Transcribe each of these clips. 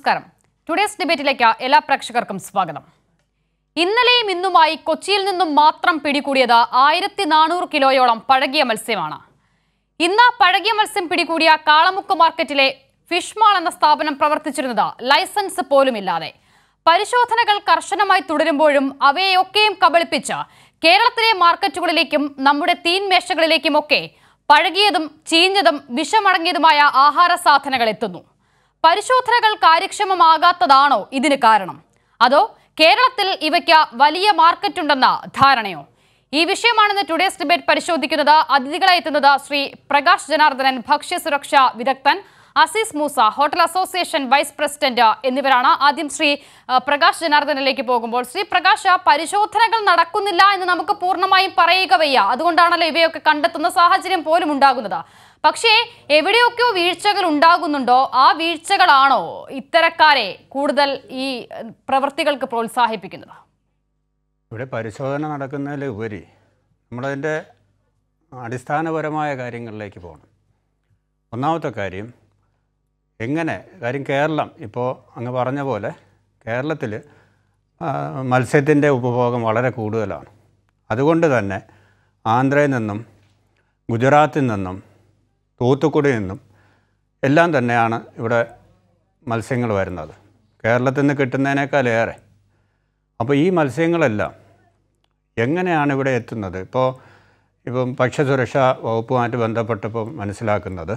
നമസ്കാരം ടുഡേസ് ഡിബേറ്റിലേക്ക് എല്ലാ പ്രേക്ഷകർക്കും സ്വാഗതം ഇന്നലെയും ഇന്നുമായി കൊച്ചിയിൽ നിന്നും മാത്രം പിടികൂടിയത് ആയിരത്തി നാനൂറ് കിലോയോളം പഴകിയ മത്സ്യമാണ് ഇന്ന് പഴകിയ മത്സ്യം പിടികൂടിയ കാളമുക്ക് മാർക്കറ്റിലെ ഫിഷ് മാൾ എന്ന സ്ഥാപനം പ്രവർത്തിച്ചിരുന്നത് ലൈസൻസ് പോലുമില്ലാതെ പരിശോധനകൾ കർശനമായി തുടരുമ്പോഴും അവയെയൊക്കെയും കബളിപ്പിച്ച് കേരളത്തിലെ മാർക്കറ്റുകളിലേക്കും നമ്മുടെ തീൻമേശകളിലേക്കുമൊക്കെ പഴകിയതും ചീഞ്ഞതും വിഷമടങ്ങിയതുമായ ആഹാര സാധനങ്ങൾ എത്തുന്നു പരിശോധനകൾ കാര്യക്ഷമമാകാത്തതാണോ ഇതിന് കാരണം അതോ കേരളത്തിൽ ഇവയ്ക്ക് വലിയ മാർക്കറ്റുണ്ടെന്ന ധാരണയോ ഈ വിഷയമാണെന്ന് ടുഡേസ് ഡിബേറ്റ് പരിശോധിക്കുന്നത് അതിഥികളായി എത്തുന്നത് ശ്രീ പ്രകാശ് ജനാർദ്ദനൻ ഭക്ഷ്യസുരക്ഷാ വിദഗ്ധൻ Aziz Moosa hotel association vice president എന്നിവരാണ് ആദ്യം ശ്രീ ആ, പ്രകാശ് ജനാർദ്ദനിലേക്ക് പോകുമ്പോൾ ശ്രീ പ്രകാശ് പരിശോധനകൾ നടക്കുന്നില്ല എന്ന് നമുക്ക് പൂർണ്ണമായും പറയുക വയ്യ അതുകൊണ്ടാണല്ലോ ഇവയൊക്കെ കണ്ടെത്തുന്ന സാഹചര്യം പോലും ഉണ്ടാകുന്നത് പക്ഷേ എവിടെയൊക്കെയോ വീഴ്ചകൾ ഉണ്ടാകുന്നുണ്ടോ ആ വീഴ്ചകളാണോ ഇത്തരക്കാരെ കൂടുതൽ ഈ ഏഹ്, പ്രവൃത്തികൾക്ക് പ്രോത്സാഹിപ്പിക്കുന്നത് ഇവിടെ പരിശോധന നടക്കുന്നതിൽ ഉപരി നമ്മളതിൻ്റെ അടിസ്ഥാനപരമായ കാര്യങ്ങളിലേക്ക് പോകണം ഒന്നാമത്തെ കാര്യം എങ്ങനെ കാര്യം കേരളം ഇപ്പോൾ അങ്ങ് പറഞ്ഞ പോലെ കേരളത്തിൽ മത്സ്യത്തിൻ്റെ ഉപഭോഗം വളരെ കൂടുതലാണ് അതുകൊണ്ട് തന്നെ ആന്ധ്രയിൽ നിന്നും ഗുജറാത്തിൽ നിന്നും തൂത്തുക്കുടിയിൽ നിന്നും എല്ലാം തന്നെയാണ് ഇവിടെ മത്സ്യങ്ങൾ വരുന്നത് കേരളത്തിൽ നിന്ന് കിട്ടുന്നതിനേക്കാളേറെ അപ്പോൾ ഈ മത്സ്യങ്ങളെല്ലാം എങ്ങനെയാണ് ഇവിടെ എത്തുന്നത് ഇപ്പോൾ ഇപ്പം ഭക്ഷ്യസുരക്ഷാ വകുപ്പുമായിട്ട് ബന്ധപ്പെട്ടപ്പോൾ മനസ്സിലാക്കുന്നത്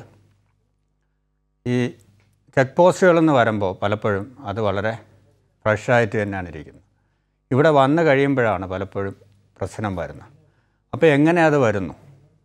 ഈ ചെക്ക് പോസ്റ്റുകളെന്ന് വരുമ്പോൾ പലപ്പോഴും അത് വളരെ ഫ്രഷായിട്ട് തന്നെയാണ് ഇരിക്കുന്നത് ഇവിടെ വന്നു കഴിയുമ്പോഴാണ് പലപ്പോഴും പ്രശ്നം വരുന്നത് അപ്പോൾ എങ്ങനെ അത് വരുന്നു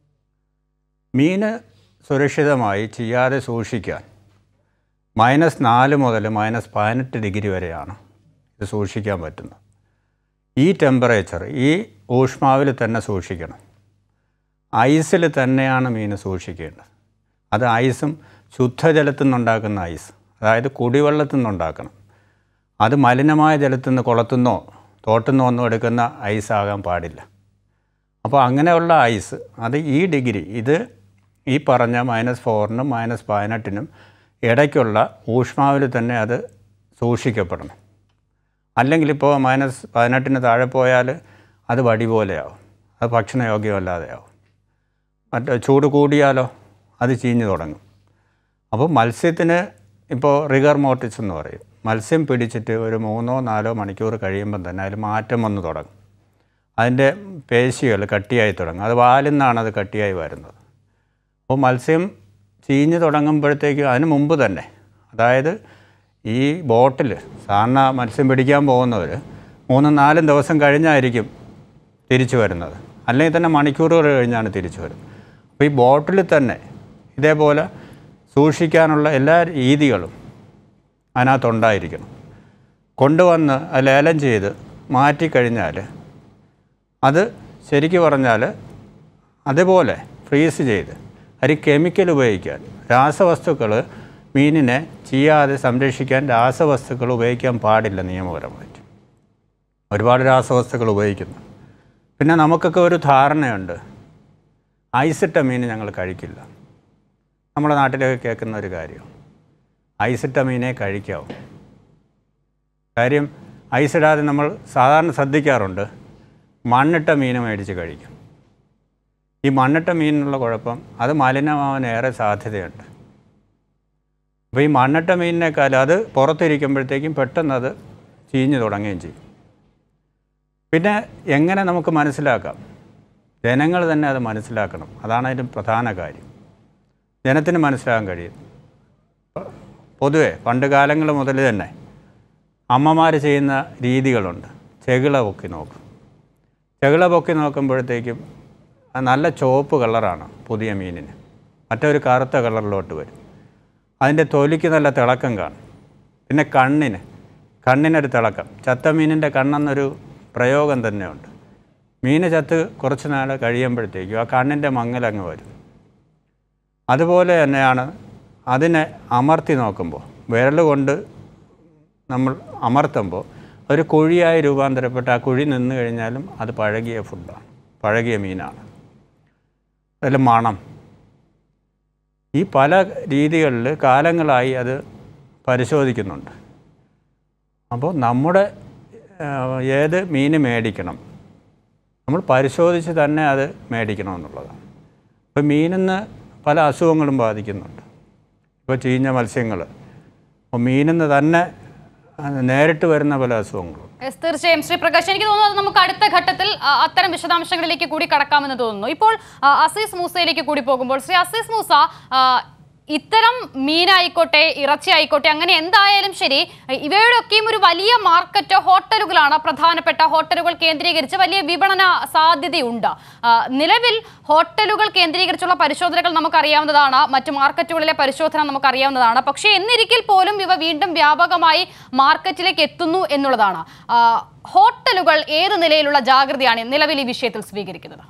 മീൻ സുരക്ഷിതമായി ചെയ്യാതെ സൂക്ഷിക്കാൻ മൈനസ് നാല് മുതൽ മൈനസ് പതിനെട്ട് ഡിഗ്രി വരെയാണ് ഇത് സൂക്ഷിക്കാൻ പറ്റുന്നത് ഈ ടെമ്പറേച്ചർ ഈ ഊഷ്മാവിൽ തന്നെ സൂക്ഷിക്കണം ഐസിൽ തന്നെയാണ് മീൻ സൂക്ഷിക്കേണ്ടത് അത് ഐസും ശുദ്ധജലത്തിൽ നിന്നുണ്ടാക്കുന്ന ഐസ് അതായത് കുടിവെള്ളത്തിൽ നിന്നുണ്ടാക്കണം അത് മലിനമായ ജലത്തിൽ നിന്ന് കുളത്തുനിന്നോ തോട്ടുനിന്നോ ഒന്നും എടുക്കുന്ന ഐസ് ആകാൻ പാടില്ല അപ്പോൾ അങ്ങനെയുള്ള ഐസ് അത് ഈ ഡിഗ്രി ഇത് ഈ പറഞ്ഞ മൈനസ് ഫോറിനും മൈനസ് പതിനെട്ടിനും ഇടയ്ക്കുള്ള ഊഷ്മാവിൽ തന്നെ അത് സൂക്ഷിക്കപ്പെടണം അല്ലെങ്കിൽ ഇപ്പോൾ മൈനസ് പതിനെട്ടിന് താഴെ പോയാൽ അത് വടി പോലെയാവും അത് ഭക്ഷണയോഗ്യമല്ലാതെയാവും മറ്റേ ചൂട് കൂടിയാലോ അത് ചീഞ്ഞു തുടങ്ങും അപ്പോൾ മത്സ്യത്തിന് ഇപ്പോൾ റിഗർ മോട്ടിസ് എന്ന് പറയും മത്സ്യം പിടിച്ചിട്ട് ഒരു മൂന്നോ നാലോ മണിക്കൂർ കഴിയുമ്പം തന്നെ അതിൽ മാറ്റം വന്ന് തുടങ്ങും അതിൻ്റെ പേശികൾ കട്ടിയായി തുടങ്ങും അത് വാലിൽ നിന്നാണ് അത് കട്ടിയായി വരുന്നത് അപ്പോൾ മത്സ്യം ചീഞ്ഞ് തുടങ്ങുമ്പോഴത്തേക്കും അതിന് മുമ്പ് തന്നെ അതായത് ഈ ബോട്ടിൽ സാധാരണ മത്സ്യം പിടിക്കാൻ പോകുന്നവർ മൂന്നും നാലും ദിവസം കഴിഞ്ഞായിരിക്കും തിരിച്ചു വരുന്നത് അല്ലെങ്കിൽ തന്നെ മണിക്കൂറുകൾ കഴിഞ്ഞാണ് തിരിച്ചു വരുന്നത് അപ്പോൾ ഈ ബോട്ടിൽ തന്നെ ഇതേപോലെ സൂക്ഷിക്കാനുള്ള എല്ലാ രീതികളും അതിനകത്തുണ്ടായിരിക്കണം കൊണ്ടുവന്ന് അത് ലേലം ചെയ്ത് മാറ്റിക്കഴിഞ്ഞാൽ അത് ശരിക്ക് പറഞ്ഞാൽ അതുപോലെ ഫ്രീസ് ചെയ്ത് അതിൽ കെമിക്കൽ ഉപയോഗിക്കാൻ രാസവസ്തുക്കൾ മീനിനെ ചെയ്യാതെ സംരക്ഷിക്കാൻ രാസവസ്തുക്കൾ ഉപയോഗിക്കാൻ പാടില്ല നിയമപരമായിട്ട് ഒരുപാട് രാസവസ്തുക്കൾ ഉപയോഗിക്കുന്നു പിന്നെ നമുക്കൊക്കെ ഒരു ധാരണയുണ്ട് ഐസിട്ട മീൻ ഞങ്ങൾ കഴിക്കില്ല നമ്മുടെ നാട്ടിലൊക്കെ കേൾക്കുന്ന ഒരു കാര്യം ഐസിട്ട മീനെ കഴിക്കാവൂ കാര്യം ഐസിടാതെ നമ്മൾ സാധാരണ ശ്രദ്ധിക്കാറുണ്ട് മണ്ണിട്ട മീൻ മേടിച്ച് കഴിക്കും ഈ മണ്ണിട്ട മീനിനുള്ള കുഴപ്പം അത് മലിനമാവാൻ ഏറെ സാധ്യതയുണ്ട് അപ്പോൾ ഈ മണ്ണിട്ട മീനിനേക്കാൾ അത് പുറത്തിരിക്കുമ്പോഴത്തേക്കും പെട്ടെന്ന് അത് ചീഞ്ഞു തുടങ്ങുകയും ചെയ്യും പിന്നെ എങ്ങനെ നമുക്ക് മനസ്സിലാക്കാം ജനങ്ങൾ തന്നെ അത് മനസ്സിലാക്കണം അതാണ് അതിൻ്റെ പ്രധാന കാര്യം ജനത്തിന് മനസ്സിലാക്കാൻ കഴിയും പ- പൊതുവെ പണ്ട് കാലങ്ങൾ മുതൽ തന്നെ അമ്മമാർ ചെയ്യുന്ന രീതികളുണ്ട് ചെകിള പൊക്കി നോക്കും ചെകിള പൊക്കി നോക്കുമ്പോഴത്തേക്കും അത് നല്ല ചുവപ്പ് കളറാണ് പുതിയ മീനിന് മറ്റൊരു കറുത്ത കളറിലോട്ട് വരും അതിൻ്റെ തൊലിക്ക് നല്ല തിളക്കം കാണും പിന്നെ കണ്ണിന് കണ്ണിനൊരു തിളക്കം ചത്ത മീനിൻ്റെ കണ്ണെന്നൊരു പ്രയോഗം തന്നെയുണ്ട് മീൻ ചത്ത് കുറച്ച് നാൾ കഴിയുമ്പോഴത്തേക്കും ആ കണ്ണിൻ്റെ മങ്ങലങ്ങ് വരും അതുപോലെ തന്നെയാണ് അതിനെ അമർത്തി നോക്കുമ്പോൾ വിരൽ കൊണ്ട് നമ്മൾ അമർത്തുമ്പോൾ ഒരു കുഴിയായി രൂപാന്തരപ്പെട്ട് ആ കുഴി നിന്ന് കഴിഞ്ഞാലും അത് പഴകിയ ഫുഡാണ് പഴകിയ മീനാണ് അതിൽ മണം ഈ പല രീതികളിൽ കാലങ്ങളായി അത് പരിശോധിക്കുന്നുണ്ട് അപ്പോൾ നമ്മുടെ ആ, ഏത് മീൻ മേടിക്കണം നമ്മൾ പരിശോധിച്ച് തന്നെ അത് മേടിക്കണം എന്നുള്ളതാണ് ഇപ്പോൾ മീനിന്ന് പല അസുഖങ്ങളും ബാധിക്കുന്നുണ്ട് ഇപ്പോൾ ചീഞ്ഞ മത്സ്യങ്ങൾ അപ്പോൾ മീനിന്ന് തന്നെ ആ, നേരിട്ട് വരുന്ന പല അസുഖങ്ങളും എസ് തീർച്ചയായും ശ്രീ പ്രകാശ് എനിക്ക് തോന്നുന്നു അത് നമുക്ക് അടുത്ത ഘട്ടത്തിൽ ആ, അത്തരം വിശദാംശങ്ങളിലേക്ക് കൂടി കടക്കാമെന്ന് തോന്നുന്നു ഇപ്പോൾ ആ, അസീസ് മൂസയിലേക്ക് കൂടി പോകുമ്പോൾ ശ്രീ അസീസ് മൂസ ആ, ഇത്തരം മീനായിക്കോട്ടെ ഇറച്ചി ആയിക്കോട്ടെ അങ്ങനെ എന്തായാലും ശരി ഇവയുടെയൊക്കെയും ഒരു വലിയ മാർക്കറ്റ് ഹോട്ടലുകളാണ് പ്രധാനപ്പെട്ട ഹോട്ടലുകൾ കേന്ദ്രീകരിച്ച് വലിയ വിപണന സാധ്യതയുണ്ട് ആ, നിലവിൽ ഹോട്ടലുകൾ കേന്ദ്രീകരിച്ചുള്ള പരിശോധനകൾ നമുക്കറിയാവുന്നതാണ് മറ്റു മാർക്കറ്റുകളിലെ പരിശോധന നമുക്കറിയാവുന്നതാണ് പക്ഷേ എന്നിരിക്കൽ പോലും ഇവ വീണ്ടും വ്യാപകമായി മാർക്കറ്റിലേക്ക് എത്തുന്നു എന്നുള്ളതാണ് ആ, ഹോട്ടലുകൾ ഏത് നിലയിലുള്ള ജാഗ്രതയാണ് നിലവിൽ ഈ വിഷയത്തിൽ സ്വീകരിക്കുന്നത്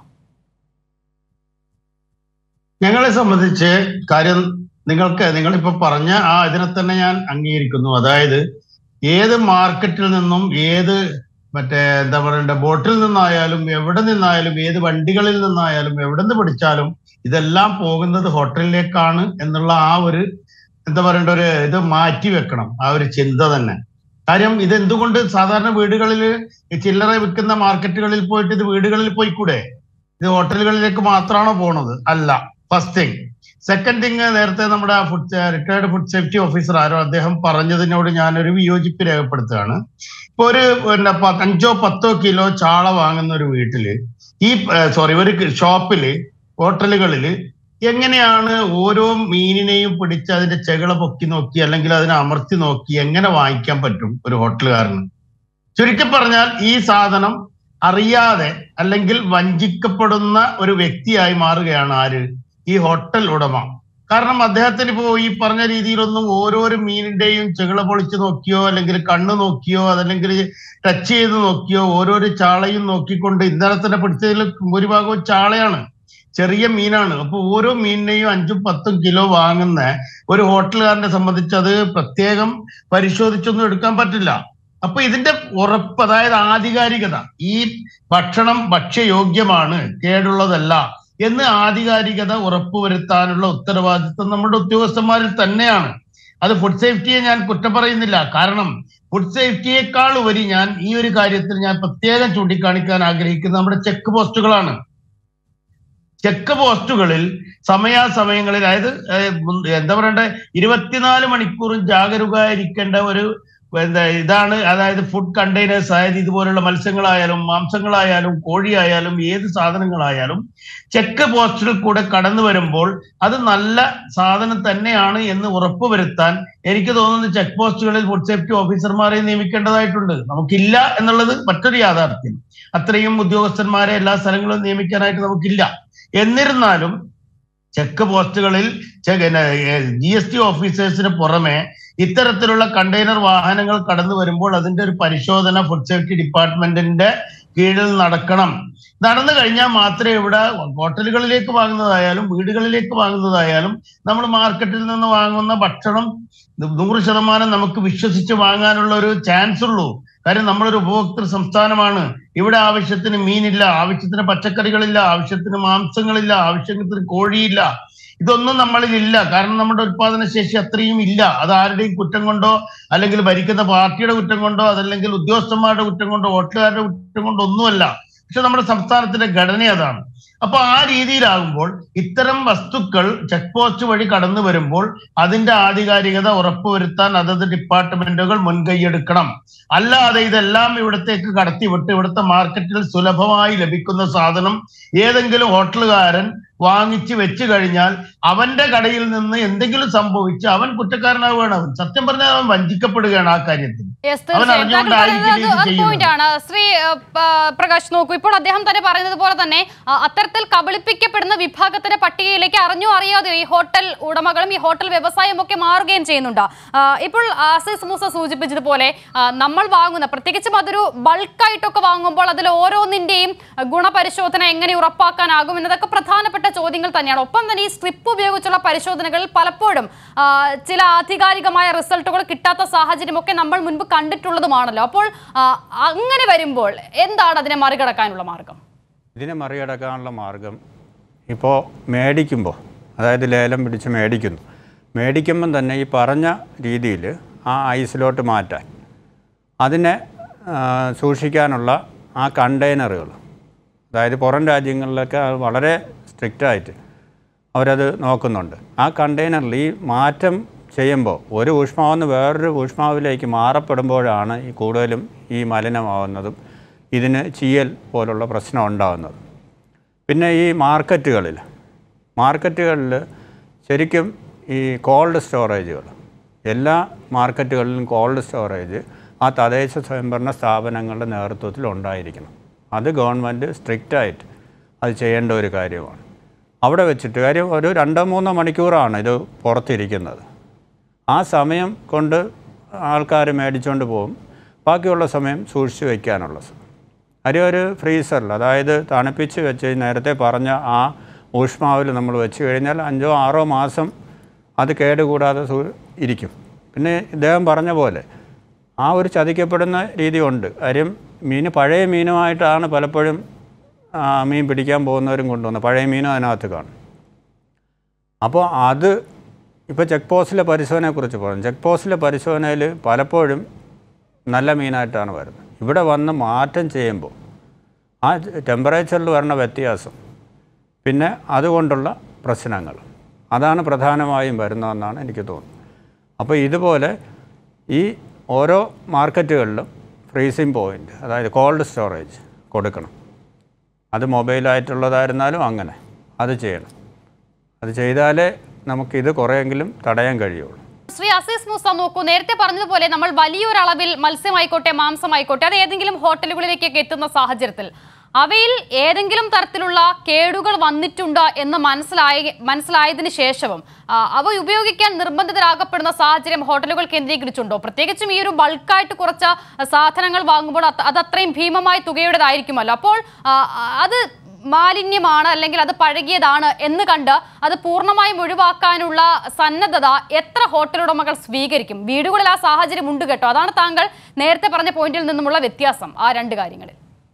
ഞങ്ങളെ സംബന്ധിച്ച് കാര്യം നിങ്ങൾക്ക് നിങ്ങളിപ്പോ പറഞ്ഞ ആ ഇതിനെ തന്നെ ഞാൻ അംഗീകരിക്കുന്നു അതായത് ഏത് മാർക്കറ്റിൽ നിന്നും ഏത് മറ്റേ എന്താ പറയണ്ട ബോട്ടിൽ നിന്നായാലും എവിടെ നിന്നായാലും ഏത് വണ്ടികളിൽ നിന്നായാലും എവിടെ നിന്ന് പിടിച്ചാലും ഇതെല്ലാം പോകുന്നത് ഹോട്ടലിലേക്കാണ് എന്നുള്ള ആ ഒരു എന്താ പറയണ്ട ഒരു ഇത് മാറ്റി വെക്കണം ആ ഒരു ചിന്ത തന്നെ കാര്യം ഇത് എന്തുകൊണ്ട് സാധാരണ വീടുകളിൽ ചില്ലറ വിൽക്കുന്ന മാർക്കറ്റുകളിൽ പോയിട്ട് ഇത് വീടുകളിൽ പോയിക്കൂടെ ഇത് ഹോട്ടലുകളിലേക്ക് മാത്രമാണോ പോണത് അല്ല ഫസ്റ്റ് തിങ് സെക്കൻഡ് തിങ് നേരത്തെ നമ്മുടെ food retired food safety officer ആരോ അദ്ദേഹം പറഞ്ഞതിനോട് ഞാനൊരു വിയോജിപ്പ് രേഖപ്പെടുത്തുകയാണ് ഇപ്പൊ ഒരു പിന്നെ പ- അഞ്ചോ പത്തോ കിലോ ചാള വാങ്ങുന്ന ഒരു വീട്ടില് ഈ സോറി ഒരു ഷോപ്പില് ഹോട്ടലുകളില് എങ്ങനെയാണ് ഓരോ മീനിനെയും പിടിച്ച് അതിന്റെ ചെകിള പൊക്കി നോക്കി അല്ലെങ്കിൽ അതിനെ അമർത്തി നോക്കി എങ്ങനെ വാങ്ങിക്കാൻ പറ്റും ഒരു ഹോട്ടലുകാരന് ചുരുക്കി പറഞ്ഞാൽ ഈ സാധനം അറിയാതെ അല്ലെങ്കിൽ വഞ്ചിക്കപ്പെടുന്ന ഒരു വ്യക്തിയായി മാറുകയാണ് ആര് ഈ ഹോട്ടൽ ഉടമ കാരണം അദ്ദേഹത്തിന് ഇപ്പോ ഈ പറഞ്ഞ രീതിയിലൊന്നും ഓരോരോ മീനിന്റെയും ചെകിള പൊളിച്ച് നോക്കിയോ അല്ലെങ്കിൽ കണ്ണ് നോക്കിയോ അതല്ലെങ്കിൽ ടച്ച് ചെയ്ത് നോക്കിയോ ഓരോരോ ചാളയും നോക്കിക്കൊണ്ട് ഇന്നലെ തന്നെ പിടിച്ചതിൽ ഭൂരിഭാഗവും ചാളയാണ് ചെറിയ മീനാണ് അപ്പൊ ഓരോ മീനിനെയും അഞ്ചും പത്തും കിലോ വാങ്ങുന്ന ഒരു ഹോട്ടലുകാരനെ സംബന്ധിച്ച് അത് പ്രത്യേകം പരിശോധിച്ചൊന്നും എടുക്കാൻ പറ്റില്ല അപ്പൊ ഇതിന്റെ ഉറപ്പ് അതായത് ആധികാരികത ഈ ഭക്ഷണം ഭക്ഷ്യയോഗ്യമാണ് കേടുള്ളതല്ല എന്ന് ആധികാരികത ഉറപ്പുവരുത്താനുള്ള ഉത്തരവാദിത്വം നമ്മുടെ ഉദ്യോഗസ്ഥന്മാരിൽ തന്നെയാണ് അത് ഫുഡ് സേഫ്റ്റിയെ ഞാൻ കുറ്റം പറയുന്നില്ല കാരണം ഫുഡ് സേഫ്റ്റിയേക്കാൾ ഉപരി ഞാൻ ഈ ഒരു കാര്യത്തിൽ ഞാൻ പ്രത്യേകം ചൂണ്ടിക്കാണിക്കാൻ ആഗ്രഹിക്കുന്നത് നമ്മുടെ ചെക്ക് പോസ്റ്റുകളാണ് ചെക്ക് പോസ്റ്റുകളിൽ സമയാസമയങ്ങളിൽ അതായത് ഏഹ്, മുൻ- എന്താ പറയണ്ടേ ഇരുപത്തിനാല് മണിക്കൂറും ജാഗരൂകരായിരിക്കേണ്ട ഒരു എന്താ ഇതാണ് അതായത് ഫുഡ് കണ്ടെയ്നേഴ്സ് അതായത് ഇതുപോലുള്ള മത്സ്യങ്ങളായാലും മാംസങ്ങളായാലും കോഴിയായാലും ഏത് സാധനങ്ങളായാലും ചെക്ക് പോസ്റ്റിൽ കൂടെ കടന്നു വരുമ്പോൾ അത് നല്ല സാധനം തന്നെയാണ് എന്ന് ഉറപ്പുവരുത്താൻ എനിക്ക് തോന്നുന്നു ചെക്ക് പോസ്റ്റുകളിൽ ഫുഡ് സേഫ്റ്റി ഓഫീസർമാരെ നിയമിക്കേണ്ടതായിട്ടുണ്ട് നമുക്കില്ല എന്നുള്ളത് മറ്റൊരു യാഥാർത്ഥ്യം അത്രയും ഉദ്യോഗസ്ഥന്മാരെ എല്ലാ സ്ഥലങ്ങളിലും നിയമിക്കാനായിട്ട് നമുക്കില്ല എന്നിരുന്നാലും ചെക്ക് പോസ്റ്റുകളിൽ ജി എസ് ടി ഓഫീസേഴ്സിന് പുറമെ ഇത്തരത്തിലുള്ള കണ്ടെയ്നർ വാഹനങ്ങൾ കടന്നു വരുമ്പോൾ അതിന്റെ ഒരു പരിശോധന ഫുഡ് സേഫ്റ്റി ഡിപ്പാർട്ട്മെന്റിന്റെ കീഴിൽ നടക്കണം നടന്നു കഴിഞ്ഞാൽ മാത്രമേ ഇവിടെ ഹോട്ടലുകളിലേക്ക് വാങ്ങുന്നതായാലും വീടുകളിലേക്ക് വാങ്ങുന്നതായാലും നമ്മൾ മാർക്കറ്റിൽ നിന്ന് വാങ്ങുന്ന ഭക്ഷണം നൂറ് ശതമാനം നമുക്ക് വിശ്വസിച്ച് വാങ്ങാനുള്ള ഒരു ചാൻസ് ഉള്ളൂ കാര്യം നമ്മളൊരു ഉപഭോക്തൃ സംസ്ഥാനമാണ് ഇവിടെ ആവശ്യത്തിന് മീനില്ല ആവശ്യത്തിന് പച്ചക്കറികളില്ല ആവശ്യത്തിന് മാംസങ്ങളില്ല ആവശ്യത്തിന് കോഴിയില്ല ഇതൊന്നും നമ്മളിൽ ഇല്ല കാരണം നമ്മുടെ ഉത്പാദന ശേഷി അത്രയും ഇല്ല അത് ആരുടെയും കുറ്റം കൊണ്ടോ അല്ലെങ്കിൽ ഭരിക്കുന്ന പാർട്ടിയുടെ കുറ്റം കൊണ്ടോ അതല്ലെങ്കിൽ ഉദ്യോഗസ്ഥന്മാരുടെ കുറ്റം കൊണ്ടോ വോട്ടുകാരുടെ കുറ്റം കൊണ്ടോ ഒന്നുമല്ല പക്ഷെ നമ്മുടെ സംസ്ഥാനത്തിന്റെ ഘടന അതാണ് അപ്പൊ ആ രീതിയിലാകുമ്പോൾ ഇത്തരം വസ്തുക്കൾ ചെക്ക് പോസ്റ്റ് വഴി കടന്നു വരുമ്പോൾ അതിന്റെ ആധികാരികത ഉറപ്പുവരുത്താൻ അതത് ഡിപ്പാർട്ട്മെന്റുകൾ മുൻകൈയെടുക്കണം അല്ലാതെ ഇതെല്ലാം ഇവിടത്തേക്ക് കടത്തിവിട്ട് ഇവിടുത്തെ മാർക്കറ്റിൽ സുലഭമായി ലഭിക്കുന്ന സാധനം ഏതെങ്കിലും ഹോട്ടലുകാരൻ വാങ്ങിച്ച് വെച്ച് കഴിഞ്ഞാൽ അവന്റെ കടയിൽ നിന്ന് എന്തെങ്കിലും സംഭവിച്ച് അവൻ കുറ്റക്കാരനാവുകയാണ് അവൻ സത്യം പറഞ്ഞാൽ അവൻ വഞ്ചിക്കപ്പെടുകയാണ് ആ കാര്യത്തിൽ Yes, അവൻ തീർച്ചയായും. താങ്കൾ അറിഞ്ഞുകൊണ്ടായിരിക്കും പറയുന്നത് ഇത് അത് ചെയ്യുന്നത്. point ആണ് ശ്രീ ഏഹ്, പ- പ്രകാശ് നോക്കൂ ഇപ്പോൾ അദ്ദേഹം തന്നെ പറയുന്നത് പോലെ തന്നെ ആ, അത്തരത്തിൽ കബളിപ്പിക്കപ്പെടുന്ന വിഭാഗത്തിന്റെ പട്ടികയിലേക്ക് അറിഞ്ഞോ അറിയാതെയോ ഈ ഹോട്ടൽ ഉടമകളും ഈ ഹോട്ടൽ വ്യവസായം ഒക്കെ മാറുകയും ചെയ്യുന്നുണ്ട് ആ, ഇപ്പോൾ ആസിസ് മൂസ സൂചിപ്പിച്ചതുപോലെ ആ, നമ്മൾ വാങ്ങുന്ന പ്രത്യേകിച്ചും അതൊരു ബൾക്കായിട്ടൊക്കെ വാങ്ങുമ്പോൾ അതിൽ ഓരോന്നിന്റെയും ഗുണപരിശോധന എങ്ങനെ ഉറപ്പാക്കാനാകും എന്നതൊക്കെ പ്രധാനപ്പെട്ട ചോദ്യങ്ങൾ തന്നെയാണ് ഒപ്പം തന്നെ ഈ സ്ട്രിപ്പ് ഉപയോഗിച്ചുള്ള പരിശോധനകളിൽ പലപ്പോഴും ആ, ചില ആധികാരികമായ റിസൾട്ടുകൾ കിട്ടാത്ത സാഹചര്യമൊക്കെ നമ്മൾ മുൻപ് കണ്ടിട്ടുള്ളതുമാണല്ലോ അപ്പോൾ ആ, അങ്ങനെ വരുമ്പോൾ എന്താണ് അതിനെ മറികടക്കാനുള്ള മാർഗം ഇതിനെ മറികടക്കാനുള്ള മാർഗം ഇപ്പോൾ മേടിക്കുമ്പോൾ അതായത് ലേലം പിടിച്ച് മേടിക്കുന്നു മേടിക്കുമ്പം തന്നെ ഈ പറഞ്ഞ രീതിയിൽ ആ ഐസിലോട്ട് മാറ്റാൻ അതിനെ ആ, സൂക്ഷിക്കാനുള്ള ആ കണ്ടെയ്നറുകൾ അതായത് പുറം രാജ്യങ്ങളിലൊക്കെ അത് വളരെ സ്ട്രിക്റ്റായിട്ട് അവരത് നോക്കുന്നുണ്ട് ആ കണ്ടെയ്നറിൽ ഈ മാറ്റം ചെയ്യുമ്പോൾ ഒരു ഊഷ്മാവിൽ നിന്ന് വേറൊരു ഊഷ്മാവിലേക്ക് മാറപ്പെടുമ്പോഴാണ് ഈ കൂടുതലും ഈ മലിനമാവുന്നതും ഇതിന് ചീയൽ പോലുള്ള പ്രശ്നം ഉണ്ടാകുന്നതും പിന്നെ ഈ മാർക്കറ്റുകളിൽ മാർക്കറ്റുകളിൽ ശരിക്കും ഈ കോൾഡ് സ്റ്റോറേജുകൾ എല്ലാ മാർക്കറ്റുകളിലും കോൾഡ് സ്റ്റോറേജ് ആ തദ്ദേശ സ്വയംഭരണ സ്ഥാപനങ്ങളുടെ നേതൃത്വത്തിൽ ഉണ്ടായിരിക്കണം അത് ഗവൺമെൻറ് സ്ട്രിക്റ്റായിട്ട് അത് ചെയ്യേണ്ട ഒരു കാര്യമാണ് അവിടെ വെച്ചിട്ട് കാര്യം ഒരു രണ്ടോ മൂന്നോ മണിക്കൂറാണ് ഇത് പുറത്തിരിക്കുന്നത് ആ സമയം കൊണ്ട് ആൾക്കാർ മേടിച്ചുകൊണ്ട് പോകും ബാക്കിയുള്ള സമയം സൂക്ഷിച്ച് വയ്ക്കാനുള്ള സമയം അരി ഒരു ഫ്രീസറിൽ അതായത് തണുപ്പിച്ച് വെച്ച് നേരത്തെ പറഞ്ഞ ആ ഊഷ്മാവിൽ നമ്മൾ വെച്ച് കഴിഞ്ഞാൽ അഞ്ചോ ആറോ മാസം അത് കേടുകൂടാതെ സൂ- ഇരിക്കും പിന്നെ ഇദ്ദേഹം പറഞ്ഞ പോലെ ആ ഒരു ചതിക്കപ്പെടുന്ന രീതിയുണ്ട് കാര്യം മീൻ പഴയ മീനുമായിട്ടാണ് പലപ്പോഴും ആ, മീൻ പിടിക്കാൻ പോകുന്നവരും കൊണ്ടുവന്നത് പഴയ മീനും അതിനകത്ത് കാണും അപ്പോൾ അത് ഇപ്പോൾ ചെക്ക് പോസ്റ്റിലെ പരിശോധനയെക്കുറിച്ച് പറഞ്ഞു ചെക്ക് പോസ്റ്റിലെ പരിശോധനയിൽ പലപ്പോഴും നല്ല മീനായിട്ടാണ് വരുന്നത് ഇവിടെ വന്ന് മാറ്റം ചെയ്യുമ്പോൾ ആ ടെമ്പറേച്ചറിൽ വരുന്ന വ്യത്യാസം പിന്നെ അതുകൊണ്ടുള്ള പ്രശ്നങ്ങൾ അതാണ് പ്രധാനമായും വരുന്നതെന്നാണ് എനിക്ക് തോന്നുന്നത് അപ്പോൾ ഇതുപോലെ ഈ ഓരോ മാർക്കറ്റുകളിലും ഫ്രീസിങ് പോയിൻ്റ് അതായത് കോൾഡ് സ്റ്റോറേജ് കൊടുക്കണം അത് മൊബൈലായിട്ടുള്ളതായിരുന്നാലും അങ്ങനെ അത് ചെയ്യണം അത് ചെയ്താലേ നമുക്കിത് കുറേയെങ്കിലും തടയാൻ കഴിയുള്ളൂ ശ്രീ അസീസ് മൂസ നോക്കൂ നേരത്തെ പറഞ്ഞതുപോലെ നമ്മൾ വലിയൊരളവിൽ മത്സ്യമായിക്കോട്ടെ മാംസമായിക്കോട്ടെ അത് ഏതെങ്കിലും ഹോട്ടലുകളിലേക്കൊക്കെ എത്തുന്ന സാഹചര്യത്തിൽ അവയിൽ ഏതെങ്കിലും തരത്തിലുള്ള കേടുകൾ വന്നിട്ടുണ്ട് എന്ന് മനസ്സിലായ മനസ്സിലായതിനു ശേഷവും ആ, അവ ഉപയോഗിക്കാൻ നിർബന്ധിതരാകപ്പെടുന്ന സാഹചര്യം ഹോട്ടലുകൾ കേന്ദ്രീകരിച്ചുണ്ടോ പ്രത്യേകിച്ചും ഈ ഒരു ബൾക്കായിട്ട് കുറച്ച സാധനങ്ങൾ വാങ്ങുമ്പോൾ അത് അത് അത്രയും ഭീമമായ തുകയുടേതായിരിക്കുമല്ലോ അപ്പോൾ ആ, അത് മാലിന്യമാണ് അല്ലെങ്കിൽ അത് പഴകിയതാണ് എന്ന് കണ്ട് അത് പൂർണ്ണമായും ഒഴിവാക്കാനുള്ള സന്നദ്ധത എത്ര ഹോട്ടൽ ഉടമകൾ സ്വീകരിക്കും വീടുകളിൽ ആ സാഹചര്യം ഉണ്ട് കേട്ടോ അതാണ് താങ്കൾ നേരത്തെ പറഞ്ഞ പോയിന്റിൽ നിന്നുമുള്ള വ്യത്യാസം ആ രണ്ട് കാര്യങ്ങളിൽ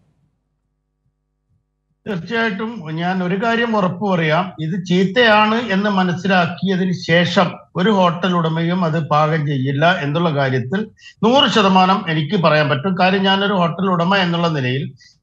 തീർച്ചയായിട്ടും ഞാൻ ഒരു കാര്യം ഉറപ്പു പറയാം ഇത് ചീത്തയാണ് എന്ന് മനസ്സിലാക്കിയതിന് ശേഷം ഒരു ഹോട്ടൽ ഉടമയും അത് പാകം ചെയ്യില്ല എന്നുള്ള കാര്യത്തിൽ നൂറ് ശതമാനം എനിക്ക് പറയാൻ പറ്റും കാര്യം ഞാനൊരു ഹോട്ടൽ ഉടമ എന്നുള്ള നിലയിൽ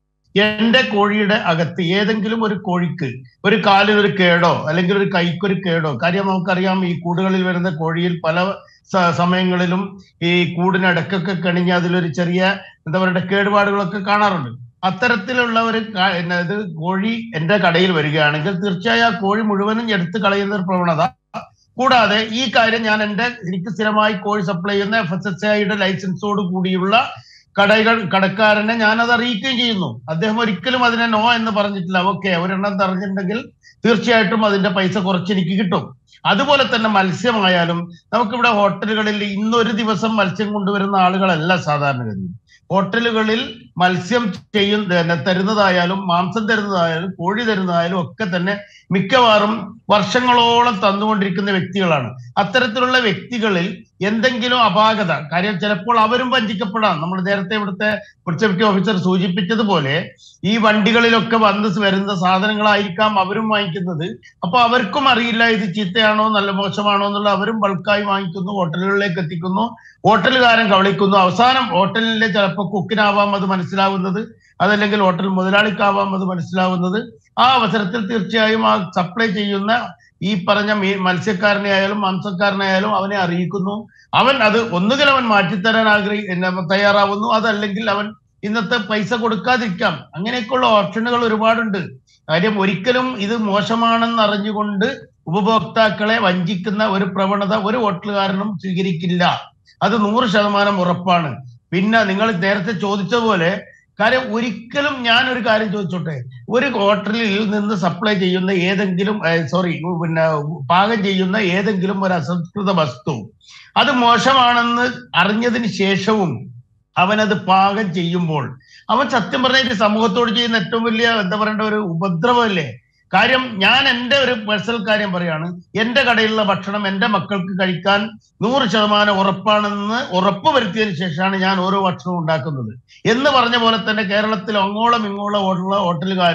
എന്റെ കോഴിയുടെ അകത്ത് ഏതെങ്കിലും ഒരു കോഴിക്ക് ഒരു കാലിനൊരു കേടോ അല്ലെങ്കിൽ ഒരു കൈക്കൊരു കേടോ കാര്യം നമുക്കറിയാം ഈ കൂടുകളിൽ വരുന്ന കോഴിയിൽ പല സ- സമയങ്ങളിലും ഈ കൂടിനടക്കൊക്കെ കണിഞ്ഞ് അതിലൊരു ചെറിയ എന്താ പറയുക കേടുപാടുകളൊക്കെ കാണാറുണ്ട് അത്തരത്തിലുള്ള ഒരു കാ- പിന്നെ ഇത് കോഴി എന്റെ കടയിൽ വരികയാണെങ്കിൽ തീർച്ചയായും ആ കോഴി മുഴുവനും എടുത്തു കളയുന്ന ഒരു പ്രവണത കൂടാതെ ഈ കാര്യം ഞാൻ എന്റെ എനിക്ക് സ്ഥിരമായി കോഴി സപ്ലൈ ചെയ്യുന്ന എഫ് എസ് എസ് ഐയുടെ ലൈസൻസോട് കൂടിയുള്ള കടകൾ കടക്കാരനെ ഞാൻ അത് അറിയിക്കുകയും ചെയ്യുന്നു അദ്ദേഹം ഒരിക്കലും അതിനെ നോ എന്ന് പറഞ്ഞിട്ടില്ല ഓക്കെ ഒരെണ്ണം തറഞ്ഞിട്ടുണ്ടെങ്കിൽ തീർച്ചയായിട്ടും അതിന്റെ പൈസ കുറച്ച് എനിക്ക് കിട്ടും അതുപോലെ തന്നെ മത്സ്യമായാലും നമുക്കിവിടെ ഹോട്ടലുകളിൽ ഇന്നൊരു ദിവസം മത്സ്യം കൊണ്ടുവരുന്ന ആളുകളല്ല സാധാരണഗതി ഹോട്ടലുകളിൽ മത്സ്യം ചെയ്യുന്ന തരുന്നതായാലും മാംസം തരുന്നതായാലും കോഴി തരുന്നതായാലും ഒക്കെ തന്നെ മിക്കവാറും വർഷങ്ങളോളം തന്നുകൊണ്ടിരിക്കുന്ന വ്യക്തികളാണ് അത്തരത്തിലുള്ള വ്യക്തികളിൽ എന്തെങ്കിലും അപാകത കാര്യം ചിലപ്പോൾ അവരും വഞ്ചിക്കപ്പെടാം നമ്മൾ നേരത്തെ ഇവിടുത്തെ ഫുഡ് സേഫ്റ്റി ഓഫീസർ സൂചിപ്പിച്ചതുപോലെ ഈ വണ്ടികളിലൊക്കെ വന്ന് വരുന്ന സാധനങ്ങളായിരിക്കാം അവരും വാങ്ങിക്കുന്നത് അപ്പൊ അവർക്കും അറിയില്ല ഇത് ചീത്തയാണോ നല്ല മോശമാണോ എന്നുള്ള അവരും ബൾക്കായി വാങ്ങിക്കുന്നു ഹോട്ടലുകളിലേക്ക് എത്തിക്കുന്നു ഹോട്ടലുകാരൻ കവളിക്കുന്നു അവസാനം ഹോട്ടലിലെ ചിലപ്പോൾ കുക്കിനാവാം അത് മനസ്സിലാവുന്നത് അതല്ലെങ്കിൽ ഹോട്ടൽ മുതലാളിക്കാവാം അത് മനസ്സിലാവുന്നത് ആ അവസരത്തിൽ തീർച്ചയായും ആ സപ്ലൈ ചെയ്യുന്ന ഈ പറഞ്ഞ മീ മത്സ്യക്കാരനെ ആയാലും മാംസക്കാരനായാലും അവനെ അറിയിക്കുന്നു അവൻ അത് ഒന്നുകിൽ അവൻ മാറ്റിത്തരാൻ ആഗ്രഹി എന്ന തയ്യാറാവുന്നു അതല്ലെങ്കിൽ അവൻ ഇന്നത്തെ പൈസ കൊടുക്കാതിരിക്കാം അങ്ങനെയൊക്കെയുള്ള ഓപ്ഷനുകൾ ഒരുപാടുണ്ട് കാര്യം ഒരിക്കലും ഇത് മോശമാണെന്ന് അറിഞ്ഞുകൊണ്ട് ഉപഭോക്താക്കളെ വഞ്ചിക്കുന്ന ഒരു പ്രവണത ഒരു ഹോട്ടലുകാരനും സ്വീകരിക്കില്ല അത് നൂറ് ശതമാനം ഉറപ്പാണ് പിന്നെ നിങ്ങൾ നേരത്തെ ചോദിച്ചതുപോലെ കാര്യം ഒരിക്കലും ഞാൻ ഒരു കാര്യം ചോദിച്ചോട്ടെ ഒരു ഹോട്ടലിൽ നിന്ന് സപ്ലൈ ചെയ്യുന്ന ഏതെങ്കിലും സോറി പിന്നെ പാകം ചെയ്യുന്ന ഏതെങ്കിലും ഒരു അസംസ്കൃത വസ്തു അത് മോശമാണെന്ന് അറിഞ്ഞതിന് ശേഷവും അവനത് പാകം ചെയ്യുമ്പോൾ അവൻ സത്യം പറഞ്ഞ ഈ സമൂഹത്തോട് ചെയ്യുന്ന ഏറ്റവും വലിയ എന്താ പറയേണ്ട ഒരു ഉപദ്രവമല്ലേ കാര്യം ഞാൻ എൻ്റെ ഒരു പേഴ്സണൽ കാര്യം പറയാണ് എൻ്റെ കടയിലുള്ള ഭക്ഷണം എൻ്റെ മക്കൾക്ക് കഴിക്കാൻ നൂറ് ശതമാനം ഉറപ്പാണെന്ന് ഉറപ്പ് വരുത്തിയതിനു ശേഷമാണ് ഞാൻ ഓരോ ഭക്ഷണവും ഉണ്ടാക്കുന്നത് എന്ന് പറഞ്ഞ പോലെ തന്നെ കേരളത്തിൽ അങ്ങോളം ഇങ്ങോളം ഉള്ള ഹോട്ടലുകാരും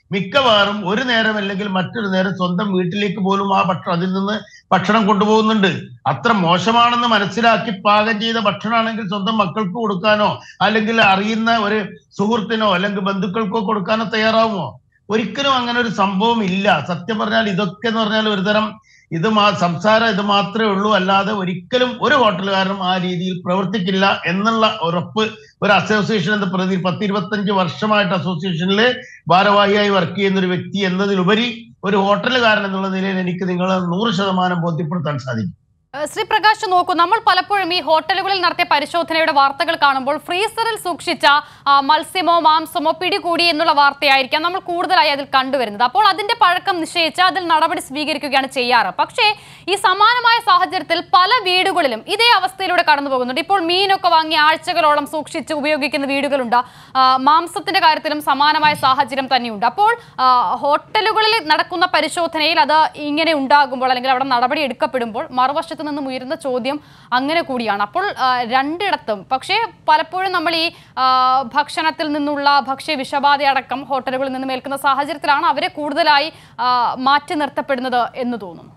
മിക്കവാറും ഒരു നേരം അല്ലെങ്കിൽ മറ്റൊരു നേരം സ്വന്തം വീട്ടിലേക്ക് പോലും ആ ഭക്ഷണം അതിൽ നിന്ന് ഭക്ഷണം കൊണ്ടുപോകുന്നുണ്ട് അത്ര മോശമാണെന്ന് മനസ്സിലാക്കി പാകം ചെയ്ത ഭക്ഷണമാണെങ്കിൽ സ്വന്തം മക്കൾക്ക് കൊടുക്കാനോ അല്ലെങ്കിൽ അറിയുന്ന ഒരു സുഹൃത്തിനോ അല്ലെങ്കിൽ ബന്ധുക്കൾക്കോ കൊടുക്കാനോ തയ്യാറാവുമോ ഒരിക്കലും അങ്ങനെ ഒരു സംഭവം ഇല്ല സത്യം പറഞ്ഞാൽ ഇതൊക്കെ എന്ന് പറഞ്ഞാൽ ഒരുതരം ഇത് മാ സംസാരം ഇത് മാത്രമേ ഉള്ളൂ അല്ലാതെ ഒരിക്കലും ഒരു ഹോട്ടലുകാരനും ആ രീതിയിൽ പ്രവർത്തിക്കില്ല എന്നുള്ള ഉറപ്പ് ഒരു അസോസിയേഷൻ എന്ന പ്രതി പത്ത് ഇരുപത്തഞ്ച് വർഷമായിട്ട് അസോസിയേഷനിൽ ഭാരവാഹിയായി വർക്ക് ചെയ്യുന്ന ഒരു വ്യക്തി എന്നതിലുപരി ഒരു ഹോട്ടലുകാരൻ എന്നുള്ള നിലയിൽ എനിക്ക് നിങ്ങളെ നൂറ് ശതമാനം ബോധ്യപ്പെടുത്താൻ സാധിക്കും ഏഹ് ശ്രീ പ്രകാശ് നോക്കൂ നമ്മൾ പലപ്പോഴും ഈ ഹോട്ടലുകളിൽ നടത്തിയ പരിശോധനയുടെ വാർത്തകൾ കാണുമ്പോൾ ഫ്രീസറിൽ സൂക്ഷിച്ച ആ, മത്സ്യമോ മാംസമോ പിടികൂടി എന്നുള്ള വാർത്തയായിരിക്കാം നമ്മൾ കൂടുതലായി അതിൽ കണ്ടുവരുന്നത് അപ്പോൾ അതിന്റെ പഴക്കം നിശ്ചയിച്ച് അതിൽ നടപടി സ്വീകരിക്കുകയാണ് ചെയ്യാറ് പക്ഷേ ഈ സമാനമായ സാഹചര്യത്തിൽ പല വീടുകളിലും ഇതേ അവസ്ഥയിലൂടെ കടന്നു പോകുന്നുണ്ട് ഇപ്പോൾ മീനൊക്കെ വാങ്ങി ആഴ്ചകളോളം സൂക്ഷിച്ച് ഉപയോഗിക്കുന്ന വീടുകളുണ്ട് ആ, മാംസത്തിന്റെ കാര്യത്തിലും സമാനമായ സാഹചര്യം തന്നെയുണ്ട് അപ്പോൾ ആ, ഹോട്ടലുകളിൽ നടക്കുന്ന പരിശോധനയിൽ അത് ഇങ്ങനെ ഉണ്ടാകുമ്പോൾ അല്ലെങ്കിൽ അവിടെ നടപടി എടുക്കപ്പെടുമ്പോൾ മറുവശത്ത് നിന്നും ഉയരുന്ന ചോദ്യം അങ്ങനെ കൂടിയാണ് അപ്പോൾ ആ, രണ്ടിടത്തും പക്ഷേ പലപ്പോഴും നമ്മൾ ഈ ആ, ഭക്ഷണത്തിൽ നിന്നുള്ള ഭക്ഷ്യ വിഷബാധ അടക്കം ഹോട്ടലുകളിൽ നിന്നും ഏൽക്കുന്ന സാഹചര്യത്തിലാണ് അവരെ കൂടുതലായി ആ, മാറ്റി നിർത്തപ്പെടുന്നത് എന്ന് തോന്നുന്നു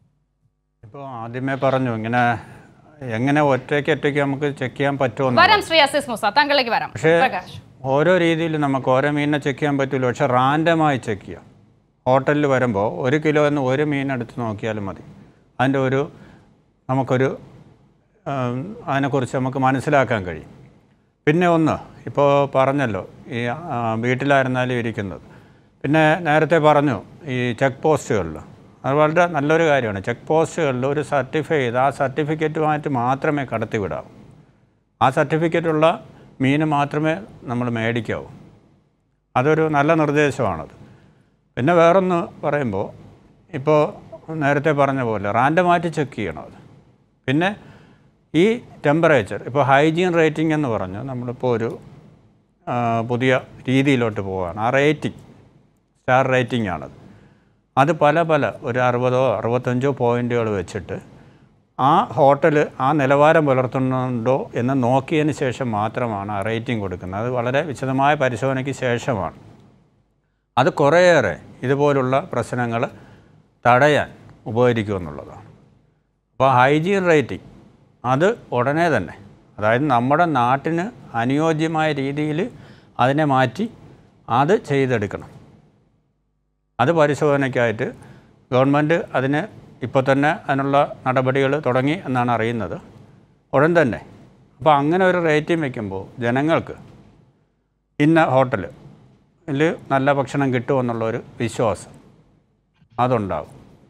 ഇപ്പോൾ ആദ്യമേ പറഞ്ഞു ഇങ്ങനെ എങ്ങനെ ഒറ്റയ്ക്ക് ഒറ്റയ്ക്ക് നമുക്ക് ചെക്ക് ചെയ്യാൻ പറ്റുമെന്ന് വരാം ശ്രീ അസീസ് മുസ താങ്കളിലേക്ക് വരാം പക്ഷേ പ്രകാശ് ഓരോ രീതിയിൽ നമുക്ക് ഓരോ മീനിനെ ചെക്ക് ചെയ്യാൻ പറ്റില്ല പക്ഷെ റാൻഡമായി ചെക്ക് ചെയ്യാം ഹോട്ടലിൽ വരുമ്പോൾ ഒരു കിലോ എന്ന് ഒരു മീൻ എടുത്ത് നോക്കിയാലും മതി അതിൻ്റെ ഒരു നമുക്കൊരു ഉം, അതിനെക്കുറിച്ച് നമുക്ക് മനസ്സിലാക്കാൻ കഴിയും പിന്നെ ഒന്ന് ഇപ്പോൾ പറഞ്ഞല്ലോ ഈ ആ, വീട്ടിലായിരുന്നാലും ഇരിക്കുന്നത് പിന്നെ നേരത്തെ പറഞ്ഞു ഈ ചെക്ക് പോസ്റ്റുകളിൽ അത് വളരെ നല്ലൊരു കാര്യമാണ് ചെക്ക് പോസ്റ്റുകളിൽ ഒരു സർട്ടിഫൈ ചെയ്ത് ആ സർട്ടിഫിക്കറ്റുമായിട്ട് മാത്രമേ കടത്തിവിടാവൂ ആ സർട്ടിഫിക്കറ്റുള്ള മീൻ മാത്രമേ നമ്മൾ മേടിക്കാവൂ അതൊരു നല്ല നിർദ്ദേശമാണത് പിന്നെ വേറൊന്ന് പറയുമ്പോൾ ഇപ്പോൾ നേരത്തെ പറഞ്ഞ പോലെ റാൻഡമായിട്ട് ചെക്ക് ചെയ്യണം അത് പിന്നെ ഈ ടെമ്പറേച്ചർ ഇപ്പോൾ ഹൈജീൻ റേറ്റിംഗ് എന്ന് പറഞ്ഞു നമ്മളിപ്പോൾ ഒരു ആ, പുതിയ രീതിയിലോട്ട് പോവുകയാണ് ആ റേറ്റിംഗ് സ്റ്റാർ റേറ്റിംഗ് ആണത് അത് പല പല ഒരു അറുപതോ അറുപത്തഞ്ചോ പോയിന്റുകൾ വെച്ചിട്ട് ആ ഹോട്ടൽ ആ നിലവാരം പുലർത്തുന്നുണ്ടോ എന്ന് നോക്കിയതിന് ശേഷം മാത്രമാണ് ആ റേറ്റിംഗ് കൊടുക്കുന്നത് അത് വളരെ വിശദമായ പരിശോധനയ്ക്ക് ശേഷമാണ് അത് കുറേയേറെ ഇതുപോലുള്ള പ്രശ്നങ്ങൾ തടയാൻ ഉപകരിക്കുമെന്നുള്ളതാണ് അപ്പോൾ ഹൈജീൻ റേറ്റിംഗ് അത് ഉടനെ തന്നെ അതായത് നമ്മുടെ നാട്ടിന് അനുയോജ്യമായ രീതിയിൽ അതിനെ മാറ്റി അത് ചെയ്തെടുക്കണം അത് പരിശോധനയ്ക്കായിട്ട് ഗവൺമെൻറ് അതിന് ഇപ്പോൾ തന്നെ അതിനുള്ള നടപടികൾ തുടങ്ങി എന്നാണ് അറിയുന്നത് ഉടൻ തന്നെ അപ്പോൾ അങ്ങനെ ഒരു റേറ്റിംഗ് വയ്ക്കുമ്പോൾ ജനങ്ങൾക്ക് ഇന്ന ഹോട്ടൽ ിൽ നല്ല ഭക്ഷണം കിട്ടുമെന്നുള്ള ഒരു വിശ്വാസം അതുണ്ടാവും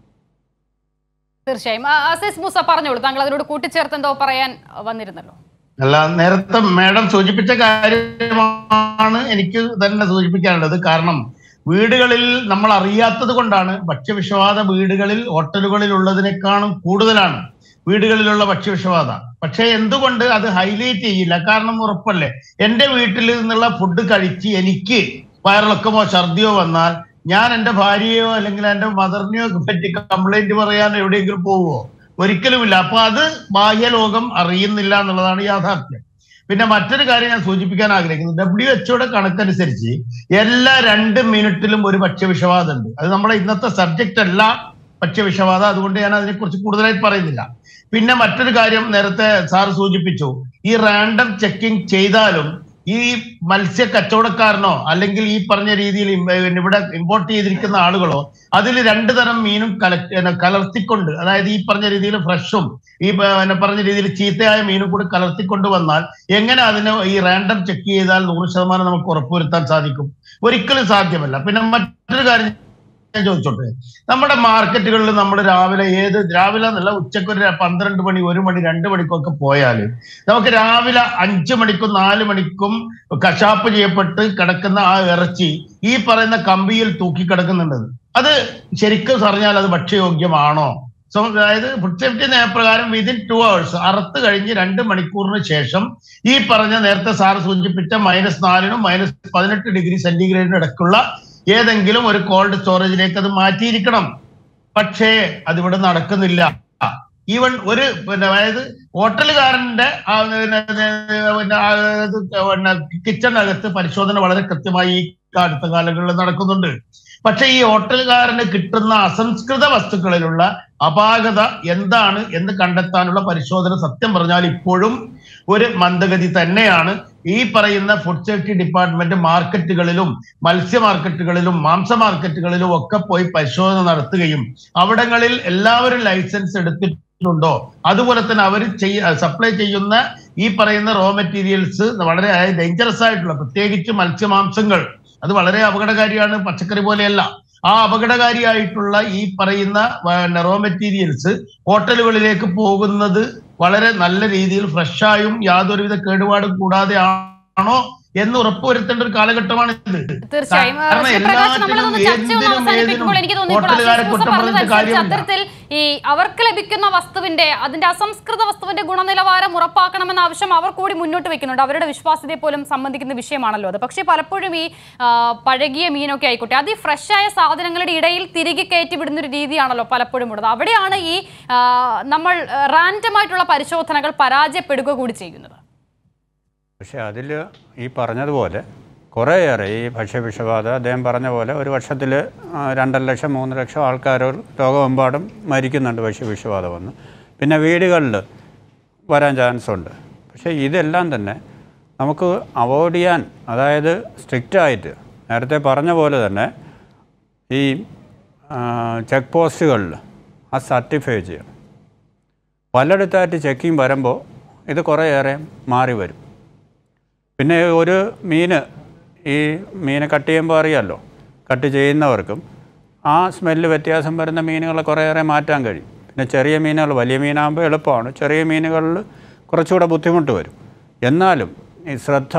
തീർച്ചയായും ആ, അസീസ് മൂസ പറഞ്ഞോളൂ താങ്കൾ അതിനോട് കൂട്ടിച്ചേർത്ത് എന്തോ പറയാൻ വന്നിരുന്നല്ലോ അല്ല നേരത്തെ മേഡം സൂചിപ്പിച്ച കാര്യമാണ് എനിക്ക് തന്നെ സൂചിപ്പിക്കാനുള്ളത് കാരണം വീടുകളിൽ നമ്മൾ അറിയാത്തത് കൊണ്ടാണ് ഭക്ഷ്യവിഷബാധ വീടുകളിൽ ഹോട്ടലുകളിൽ ഉള്ളതിനേക്കാളും കൂടുതലാണ് വീടുകളിലുള്ള ഭക്ഷ്യവിഷബാധ പക്ഷെ എന്തുകൊണ്ട് അത് ഹൈലൈറ്റ് ചെയ്യില്ല കാരണം ഉറപ്പല്ലേ എന്റെ വീട്ടിൽ നിന്നുള്ള ഫുഡ് കഴിച്ച് എനിക്ക് വയറിളക്കമോ ഛർദിയോ വന്നാൽ ഞാൻ എന്റെ ഭാര്യയോ അല്ലെങ്കിൽ എന്റെ മദറിനെയോ പറ്റി കംപ്ലൈന്റ് പറയാൻ എവിടെയെങ്കിലും പോവുമോ ഒരിക്കലുമില്ല അപ്പൊ അത് ബാഹ്യലോകം അറിയുന്നില്ല എന്നുള്ളതാണ് യാഥാർത്ഥ്യം പിന്നെ മറ്റൊരു കാര്യം ഞാൻ സൂചിപ്പിക്കാൻ ആഗ്രഹിക്കുന്നു ഡബ്ല്യു എച്ച്ഒയുടെ കണക്കനുസരിച്ച് എല്ലാ രണ്ട് മിനിറ്റിലും ഒരു ഭക്ഷ്യവിഷബാധ ഉണ്ട് അത് നമ്മുടെ ഇന്നത്തെ സബ്ജക്റ്റ് അല്ല ഭക്ഷ്യവിഷബാധ അതുകൊണ്ട് ഞാൻ അതിനെക്കുറിച്ച് കൂടുതലായിട്ട് പറയുന്നില്ല പിന്നെ മറ്റൊരു കാര്യം നേരത്തെ സാർ സൂചിപ്പിച്ചു ഈ റാൻഡം ചെക്കിംഗ് ചെയ്താലും ഈ മത്സ്യ കച്ചവടക്കാരനോ അല്ലെങ്കിൽ ഈ പറഞ്ഞ രീതിയിൽ ഇം- ഇവിടെ ഇമ്പോർട്ട് ചെയ്തിരിക്കുന്ന ആളുകളോ അതിൽ രണ്ടു തരം മീനും കലക്ട് കലർത്തിക്കൊണ്ട് അതായത് ഈ പറഞ്ഞ രീതിയിൽ ഫ്രഷും ഈ പ- പിന്നെ പറഞ്ഞ രീതിയിൽ ചീത്തയായ മീനും കൂടി കലർത്തിക്കൊണ്ട് വന്നാൽ എങ്ങനെ അതിനെ ഈ റാൻഡം ചെക്ക് ചെയ്താൽ നൂറ് ശതമാനം നമുക്ക് ഉറപ്പുവരുത്താൻ സാധിക്കും ഒരിക്കലും സാധ്യമല്ല പിന്നെ മറ്റൊരു കാര്യം ഞാൻ ചോദിച്ചോട്ടെ നമ്മുടെ മാർക്കറ്റുകളിൽ നമ്മൾ രാവിലെ ഏത് രാവിലെ എന്നല്ല ഉച്ചക്ക് ഒരു പന്ത്രണ്ട് മണി ഒരു മണി രണ്ട് മണിക്കൊക്കെ പോയാൽ നമുക്ക് രാവിലെ അഞ്ചു മണിക്കും നാല് മണിക്കും കശാപ്പ് ചെയ്യപ്പെട്ട് കിടക്കുന്ന ആ ഇറച്ചി ഈ പറയുന്ന കമ്പിയിൽ തൂക്കി കിടക്കുന്നുണ്ട് അത് ശരിക്കും പറഞ്ഞാൽ അത് ഭക്ഷ്യയോഗ്യമാണോ സോ അതായത് ഫുഡ് സേഫ്റ്റി നയപ്രകാരം വിതിൻ ടു അവേഴ്സ് അറുത്ത് കഴിഞ്ഞ് രണ്ട് മണിക്കൂറിന് ശേഷം ഈ പറഞ്ഞ നേരത്തെ സാർ സൂചിപ്പിച്ച മൈനസ് നാലിനും മൈനസ് പതിനെട്ട് ഡിഗ്രി സെന്റിഗ്രേഡിനും ഇടയ്ക്കുള്ള ഏതെങ്കിലും ഒരു കോൾഡ് സ്റ്റോറേജിലേക്ക് അത് മാറ്റിയിരിക്കണം പക്ഷേ അതിവിടെ നടക്കുന്നില്ല ഈവൻ ഒരു പിന്നെ അതായത് ഹോട്ടലുകാരന്റെ ആ പിന്നെ പിന്നെ ആ ഇത് പിന്നെ കിച്ചണിനകത്ത് പരിശോധന വളരെ കൃത്യമായി ഈ അടുത്ത കാലങ്ങളിൽ നടക്കുന്നുണ്ട് പക്ഷെ ഈ ഹോട്ടലുകാരന് കിട്ടുന്ന അസംസ്കൃത വസ്തുക്കളിലുള്ള അപാകത എന്താണ് എന്ന് കണ്ടെത്താനുള്ള പരിശോധന സത്യം പറഞ്ഞാൽ ഇപ്പോഴും ഒരു മന്ദഗതി തന്നെയാണ് ഈ പറയുന്ന ഫുഡ് സേഫ്റ്റി ഡിപ്പാർട്ട്മെന്റ് മാർക്കറ്റുകളിലും മത്സ്യ മാർക്കറ്റുകളിലും മാംസ മാർക്കറ്റുകളിലും ഒക്കെ പോയി പരിശോധന നടത്തുകയും അവിടങ്ങളിൽ എല്ലാവരും ലൈസൻസ് എടുത്തിട്ടുണ്ടോ അതുപോലെ തന്നെ അവർ ചെയ്യ സപ്ലൈ ചെയ്യുന്ന ഈ പറയുന്ന റോ മെറ്റീരിയൽസ് വളരെ ഡേഞ്ചറസ് ആയിട്ടുള്ള പ്രത്യേകിച്ച് മത്സ്യമാംസങ്ങൾ അത് വളരെ അപകടകാരിയാണ് പച്ചക്കറി പോലെയല്ല ആ അപകടകാരിയായിട്ടുള്ള ഈ പറയുന്ന റോ മെറ്റീരിയൽസ് ഹോട്ടലുകളിലേക്ക് പോകുന്നത് വളരെ നല്ല രീതിയിൽ ഫ്രഷായും യാതൊരുവിധ കേടുപാടും കൂടാതെ ആണോ എന്ന് ഉറപ്പുവരുത്തേണ്ട ഒരു കാലഘട്ടമാണ് ഇത് തീർച്ചയായും ആ, കാരണം ശ്രീ പ്രകാശ് നമ്മളൊന്ന് എല്ലാത്തിനും ചർച്ച ഒന്ന് ഏതിനും അവസാനിപ്പിക്കുമ്പോൾ എനിക്ക് തോന്നി ഇപ്പോൾ ഹോട്ടലുകാരെ അസീസ് മൂസ കുറ്റം പറഞ്ഞിട്ട് പറഞ്ഞതനുസരിച്ച് കാര്യമില്ല. അത്തരത്തിൽ ഈ അവർക്ക് ലഭിക്കുന്ന വസ്തുവിന്റെ അതിന്റെ അസംസ്കൃത വസ്തുവിന്റെ ഗുണനിലവാരം ഉറപ്പാക്കണമെന്ന ആവശ്യം അവർ കൂടി മുന്നോട്ട് വെക്കുന്നുണ്ട് അവരുടെ വിശ്വാസ്യതയെ പോലും സംബന്ധിക്കുന്ന വിഷയമാണല്ലോ അത് പക്ഷേ പലപ്പോഴും ഈ ആ, പഴകിയ മീനൊക്കെ ആയിക്കോട്ടെ അത് ഈ ഫ്രഷായ സാധനങ്ങളുടെ ഇടയിൽ തിരികെ കയറ്റി വിടുന്ന ഒരു രീതിയാണല്ലോ പലപ്പോഴും ഉള്ളത് അവിടെയാണ് ഈ ആ, നമ്മൾ റാൻഡമായിട്ടുള്ള പരിശോധനകൾ പരാജയപ്പെടുക കൂടി ചെയ്യുന്നത് പക്ഷേ അതിൽ ഈ പറഞ്ഞതുപോലെ കുറേയേറെ ഈ ഭക്ഷ്യവിഷബാധ അദ്ദേഹം പറഞ്ഞ പോലെ ഒരു വർഷത്തിൽ രണ്ടര ലക്ഷം മൂന്ന് ലക്ഷം ആൾക്കാർ ലോകമെമ്പാടും മരിക്കുന്നുണ്ട് ഭക്ഷ്യവിഷബാധ വന്ന് പിന്നെ വീടുകളിൽ വരാൻ ചാൻസ് ഉണ്ട് പക്ഷേ ഇതെല്ലാം തന്നെ നമുക്ക് അവോയ്ഡ് ചെയ്യാൻ അതായത് സ്ട്രിക്റ്റായിട്ട് നേരത്തെ പറഞ്ഞ പോലെ തന്നെ ഈ ചെക്ക് പോസ്റ്റുകളിൽ ആ സർട്ടിഫൈ ചെയ്യണം പലയിടത്തായിട്ട് ചെക്കിങ് വരുമ്പോൾ ഇത് കുറേയേറെ മാറി വരും പിന്നെ ഒരു മീന് ഈ മീനെ കട്ട് ചെയ്യുമ്പോൾ അറിയാമല്ലോ കട്ട് ചെയ്യുന്നവർക്കും ആ സ്മെല്ല് വ്യത്യാസം വരുന്ന മീനുകളെ കുറേയേറെ മാറ്റാൻ കഴിയും പിന്നെ ചെറിയ മീനുകൾ വലിയ മീനാകുമ്പോൾ എളുപ്പമാണ് ചെറിയ മീനുകളിൽ കുറച്ചുകൂടെ ബുദ്ധിമുട്ട് വരും എന്നാലും ഈ ശ്രദ്ധ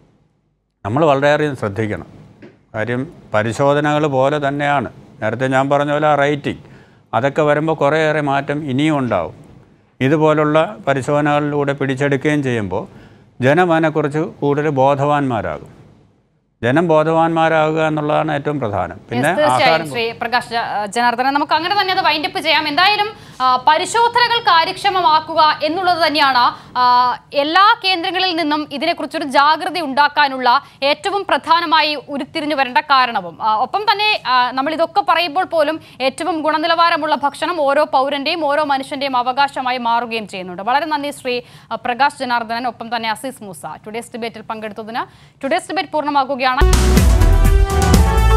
നമ്മൾ വളരെയധികം ശ്രദ്ധിക്കണം കാര്യം പരിശോധനകൾ പോലെ തന്നെയാണ് നേരത്തെ ഞാൻ പറഞ്ഞ പോലെ ആ റേറ്റിംഗ് അതൊക്കെ വരുമ്പോൾ കുറേയേറെ മാറ്റം ഇനിയും ഉണ്ടാവും ഇതുപോലുള്ള പരിശോധനകളിലൂടെ പിടിച്ചെടുക്കുകയും ചെയ്യുമ്പോൾ ജനം അതിനെക്കുറിച്ച് കൂടുതൽ ബോധവാന്മാരാകും ജനം ബോധവാന്മാരാകുക എന്നുള്ളതാണ് ഏറ്റവും പ്രധാനം പിന്നെ Yes, തീർച്ചയായും ആഹാരം ശ്രീ പ്രകാശ് ജ- ജനാർദ്ദനൻ നമുക്ക് അങ്ങനെ തന്നെ അത് വൈൻഡപ്പ് ചെയ്യാം എന്തായാലും ആ, പരിശോധനകൾ കാര്യക്ഷമമാക്കുക എന്നുള്ളത് തന്നെയാണ് ആ, എല്ലാ കേന്ദ്രങ്ങളിൽ നിന്നും ഇതിനെക്കുറിച്ചൊരു ജാഗ്രത ഉണ്ടാക്കാനുള്ള ഏറ്റവും പ്രധാനമായി ഉരുത്തിരിഞ്ഞു വരേണ്ട കാരണവും ആ, ഒപ്പം തന്നെ ആ, നമ്മൾ ഇതൊക്കെ പറയുമ്പോൾ പോലും ഏറ്റവും ഗുണനിലവാരമുള്ള ഭക്ഷണം ഓരോ പൗരന്റെയും ഓരോ മനുഷ്യന്റെയും അവകാശമായി മാറുകയും ചെയ്യുന്നുണ്ട് വളരെ നന്ദി ശ്രീ ആ, പ്രകാശ് ജനാർദ്ദനൻ ഒപ്പം തന്നെ അസീസ് മൂസ ടുഡേസ് ഡിബേറ്റിൽ പങ്കെടുത്തതിന് ടുഡേസ് ഡിബേറ്റ് പൂർണ്ണമാക്കുകയാണ്